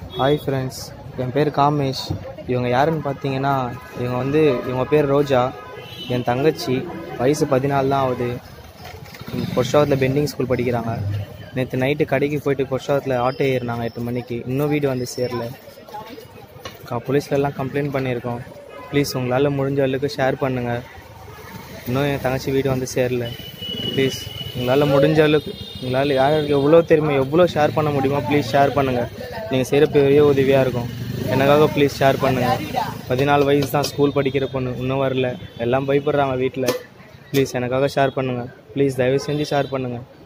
hi friends என் பேர் காமேஷ் இவங்க யாருன்னு பார்த்தீங்கன்னா இவங்க வந்து இவங்க பேர் ரோஜா என் தங்கச்சி வயசு பதினாலு தான் ஆகுது பொர்ஷாவத்தில் பெண்டிங் ஸ்கூல் படிக்கிறாங்க நேற்று நைட்டு கடைக்கு போயிட்டு பொர்ஷாவத்தில் ஆட்டோ ஏறினாங்க எட்டு மணிக்கு இன்னும் வீடு வந்து சேரல கா போலீஸ்லலாம் கம்ப்ளைண்ட் பண்ணியிருக்கோம் ப்ளீஸ் உங்களால் முடிஞ்ச அளவுக்கு ஷேர் பண்ணுங்கள் இன்னும் என் தங்கச்சி வீடு வந்து சேரல ப்ளீஸ் உங்களால் முடிஞ்ச அளவுக்கு உங்களால் யாருக்கு எவ்வளோ தெரியுமோ எவ்வளோ ஷேர் பண்ண முடியுமோ ப்ளீஸ் ஷேர் பண்ணுங்கள் நீங்கள் செய்கிற பெரிய உதவியாக இருக்கும் எனக்காக ப்ளீஸ் ஷேர் பண்ணுங்கள் பதினாலு வயசு தான் ஸ்கூல் படிக்கிற பொண்ணு இன்னும் வரல எல்லாம் பயப்படுறாங்க வீட்டில் ப்ளீஸ் எனக்காக ஷேர் பண்ணுங்கள் ப்ளீஸ் தயவு செஞ்சு ஷேர் பண்ணுங்கள்